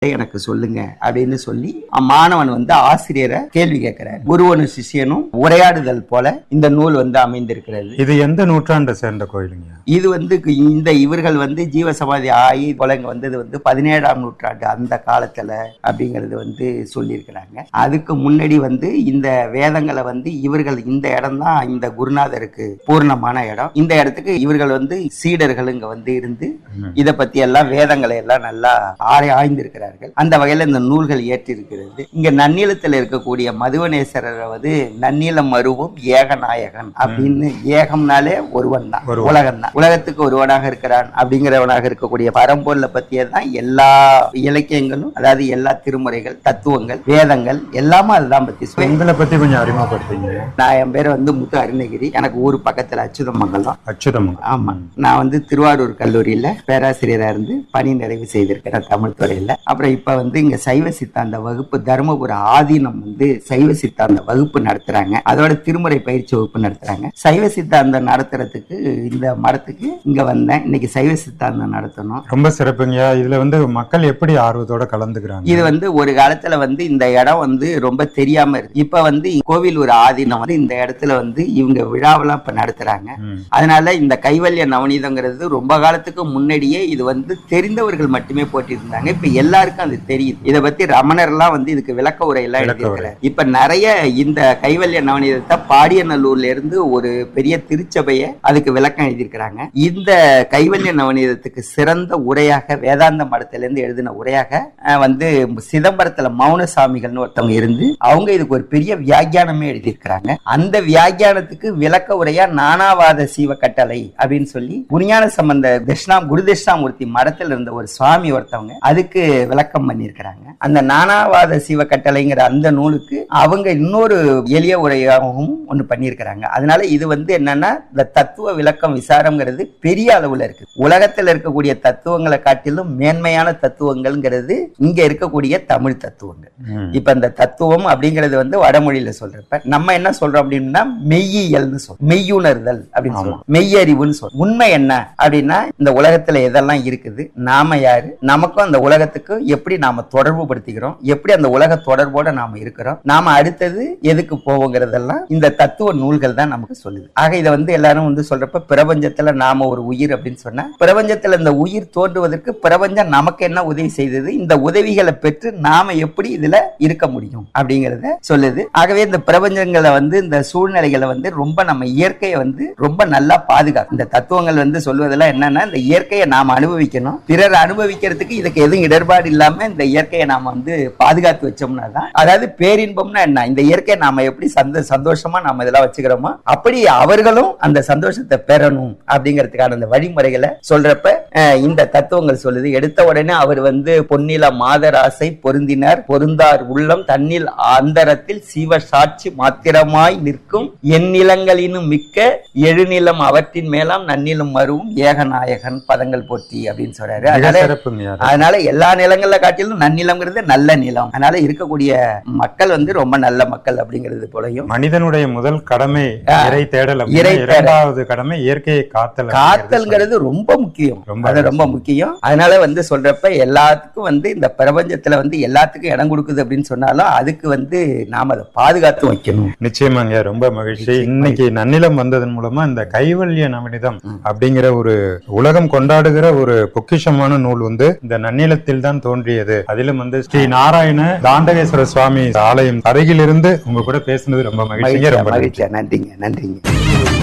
எனக்கு சொல்லுங்க அப்படின்னு சொல்லி மாணவன் வந்து ஆசிரியரை கேள்வி கேட்கிறார் குருவனும் சிஷ்யனும் உரையாடுதல் போல இந்த நூல் வந்து அமைந்திருக்கிறது இது எந்த நூற்றாண்டை சேர்ந்த கோயிலுங்க இது வந்து இந்த இவர்கள் வந்து ஜீவசமாதி ஆகி போல இங்க வந்தது வந்து பதினேழாம் நூற்றாண்டு அந்த காலத்துல அப்படிங்கறது வந்து சொல்லியிருக்கிறாங்க அதுக்கு முன்னாடி வந்து இந்த வேதங்களை வந்து இவர்கள் இந்த இடம் தான் இந்த குருநாதருக்கு பூர்ணமான இடம் இந்த இடத்துக்கு இவர்கள் வந்து சீடர்கள் இங்க வந்து இருந்து ம். இத பத்தி எல்லாம் வேதங்களை எல்லாம் நல்லா ஆரை ஆய்ந்திருக்கிறார்கள் அந்த வகையில இந்த நூல்கள் ஏற்றிருக்கிறது இங்க நன்னீளத்தில் இருக்கக்கூடிய மதுவனேஸ்வரர் வந்து நன்னீளம் மருவும் ஏகநாயகன் அப்படின்னு ஏகம்னாலே ஒருவன் தான் ஒருவன். உலகம் தான் உலகத்துக்கு ஒருவனாக இருக்கிறான் அப்படிங்கிறவனாக இருக்கக்கூடிய பரம்பொருளை பத்தியதான் எல்லா இலக்கியங்களும் அதாவது எல்லா திருமுறைகள் தத்துவங்கள் வேதங்கள் எல்லாமே அதுதான் பத்தி சொல்லு. உங்களை பத்தி கொஞ்சம் அறிமுகப்படுத்தீங்க நான் என் பேர் வந்து முத்து அருணகிரி எனக்கு ஊர் பக்கத்துல அச்சுதமங்கலம் அச்சுதம் ஆமா நான் வந்து திருவாரூர் கல்லூரியில பேராசிரியரா இருந்து பணி நிறைவு செய்திருக்கிறேன் தமிழ் துறையில அப்புறம் இப்ப வந்து இங்க சைவ சித்தாந்த வகுப்பு தருமபுர ஆதீனம் வந்து சைவ சித்தாந்த வகுப்பு நடத்துறாங்க அதோட திருமுறை பயிற்சி வகுப்பு நடத்துறாங்க சைவ சித்தாந்தம் நடத்துறதுக்கு இந்த மடத்துக்கு இங்க வந்தேன் இன்னைக்கு சைவ சித்தாந்தம் நடத்தணும் ரொம்ப சிறப்புங்க இதுல வந்து மக்கள் எப்படி ஆர்வத்தோட கலந்துக்கிறாங்க இது வந்து ஒரு காலத்துல வந்து இந்த இடம் வந்து ரொம்ப தெரியாம இருக்கு இப்ப வந்து கோவில் ஒரு ஆதீனம் வந்து இந்த இடத்துல வந்து இவங்க விழாவெல்லாம் இப்ப நடத்துறாங்க ம். அதனால இந்த கைவல்ய நவநீதங்கிறது ரொம்ப காலத்துக்கு முன்னாடியே இது வந்து தெரிந்தவர்கள் மட்டுமே போட்டிருந்தாங்க இப்ப எல்லாருக்கும் அது தெரியுது இத பத்தி ரமணர்லாம் வந்து இதுக்கு விளக்க உரையெல்லாம் விளக்க உரை. எழுதியிருக்கிறார் இப்ப நிறைய இந்த கைவல்ய நவநீதத்தை பாடியநல்லூர்ல இருந்து ஒரு பெரிய திருச்சபையை அதுக்கு விளக்கம் எழுதியிருக்கிறாங்க இந்த கைவல்ய நவநீதத்துக்கு சிறந்த உரையாக வேதாந்த மடத்துல இருந்து எழுதின உரையாக அஹ், வந்து சிதம்பரத்துல மௌனசாமிகள்னு ஒருத்தவங்க இருந்து அவங்க இதுக்கு ஒரு பெரிய வியாக்கியானமே எழுதியிருக்கிறாங்க அந்த வியாக்கியானத்துக்கு விளக்க உரையா நானாவாத சீவ கட்டளை அப்படின்னு சொல்லி புரியான சம்பந்த தட்சிணாம் குரு தட்சிணாமூர்த்தி மடத்துல இருந்த ஒரு சுவாமி ஒருத்தவங்க அதுக்கு விளக்கம் பண்ணியிருக்கிறாங்க அந்த நானாவாத சீவ கட்டளைங்கிற அந்த நூலுக்கு அவங்க இன்னொரு எளிய உரையாகவும் ஒண்ணு பண்ணியிருக்கிறாங்க அதனால இது வந்து என்னன்னா இந்த தத்துவ விளக்கம் விசாரம்ங்கிறது பெரிய அளவுல இருக்கு உலகத்துல இருக்கக்கூடிய தத்துவங்களை காட்டிலும் மேன்மையான தத்துவங்கள்ங்கிறது இங்க இருக்கக்கூடிய தமிழ் தத்துவங்கள் ம். இப்ப இந்த தத்துவம் அப்படிங்கிறது வந்து வடமொழியில சொல்றப்ப நம்ம என்ன சொல்றோம் அப்படின்னா மெய்யியல்னு சொல்றோம் மெய்யுணர்தல் அப்படின்னு ஆமா. சொல்றோம் மெய்யறிவுன்னு சொல்றோம் உண்மை என்ன அப்படின்னா இந்த உலகத்துல எதெல்லாம் இருக்குது நாம யாரு நமக்கும் அந்த உலகத்துக்கும் எப்படி நாம தொடர்பு படுத்திக்கிறோம் எப்படி அந்த உலக தொடர்போட நாம இருக்கிறோம் நாம அடுத்தது எதுக்கு போவோங்கிறதெல்லாம் இந்த தத்துவ நூல்கள் தான் நமக்கு சொல்லுது ஆக இதை வந்து எல்லாரும் வந்து சொல்றப்ப பிரபஞ்சத்துல நாம ஒரு உயிர் அப்படின்னு சொன்னா பிரபஞ்சத்துல இந்த உயிர் தோன்றுவதற்கு பிரபஞ்சம் நமக்கு என்ன உதவி செய்தது இந்த உதவிகளை பெற்று நாம எப்படி இதுல இருக்க முடியும் அப்படிங்கறத சொல்லுது ஆகவே இந்த பிரபஞ்சங்களை வந்து இந்த சூழ்நிலைகளை வந்து ரொம்ப நம்ம இயற்கையை வந்து ரொம்ப நல்லா பாதுகாக்கும் இந்த தத்துவங்கள் வந்து சொல்வதெல்லாம் என்னன்னா இந்த இயற்கையை நாம அனுபவிக்கணும் பிறர் அனுபவிக்கிறதுக்கு இதுக்கு எதுவும் இடர்பாடு இல்லாம இந்த இயற்கையை நாம வந்து பாதுகாத்து வச்சோம்னா தான் அதாவது பேரின்பம்னா என்ன இந்த இயற்கையை நாம எப்படி சந்த சந்தோஷமா நாம இதெல்லாம் வச்சுக்கிறோமோ அப்படி அவர்களும் அந்த சந்தோஷத்தை பெறணும் அப்படிங்கிறதுக்கான அந்த வழிமுறைகளை சொல்றப்ப அஹ், இந்த தத்துவங்கள் சொல்லுது எடுத்த உடனே அவர் வந்து பொன்னில மாதராசை பொருந்தினார் பொருந்தார் உள்ளம் தன்னில் அந்தரத்தில் சிவ சாட்சி மாத்திரமாய் நிற்கும் எந்நிலங்களினும் மிக்க எழுநிலம் அவற்றின் மேலாம் நன்னிலும் மருவும் ஏகநாயகன் பதங்கள் போற்றி அப்படின்னு சொல்றாரு மிக அதனால சிறப்புங்க அதனால எல்லா நிலங்கள்ல காட்டிலும் நன்னிலம்ங்கிறது நல்ல நிலம் அதனால இருக்கக்கூடிய மக்கள் வந்து ரொம்ப நல்ல மக்கள் அப்படிங்கிறது போலயும் மனிதனுடைய முதல் கடமை இறை தேடல் அப்படின்னா இறை தேடல். இரண்டாவது கடமை இயற்கையை காத்தல் காத்தல்ங்கிறது ரொம்ப முக்கியம் ரொம்ப அது ரொம்ப முக்கியம் அதனால வந்து சொல்றப்ப எல்லாத்துக்கும் வந்து இந்த பிரபஞ்சத்துல வந்து எல்லாத்துக்கும் இடம் கொடுக்குது அப்படின்னு சொன்னாலும் அதுக்கு வந்து நாம அதை பாதுகாத்து வைக்கணும் நிச்சயமாங்க ரொம்ப மகிழ்ச்சி இன்னைக்கு நன்னிலம் வந்ததன் மூலமா இந்த கைவல்ய நவனிதம் அப்படிங்கிற ஒரு உலகம் கொண்டாடுகிற ஒரு பொக்கிஷமான நூல் வந்து இந்த நன்னிலத்தில் தான் தோன்றியது அதிலும் வந்து ஸ்ரீ நாராயண தாண்டகேஸ்வர சுவாமி ஆலயம் அருகிலிருந்து உங்க கூட பேசுனது ரொம்ப மகிழ்ச்சிங்க மகிழ்ச்சியா ரொம்ப நன்றி. மகிழ்ச்சியா நன்றிங்க நன்றிங்க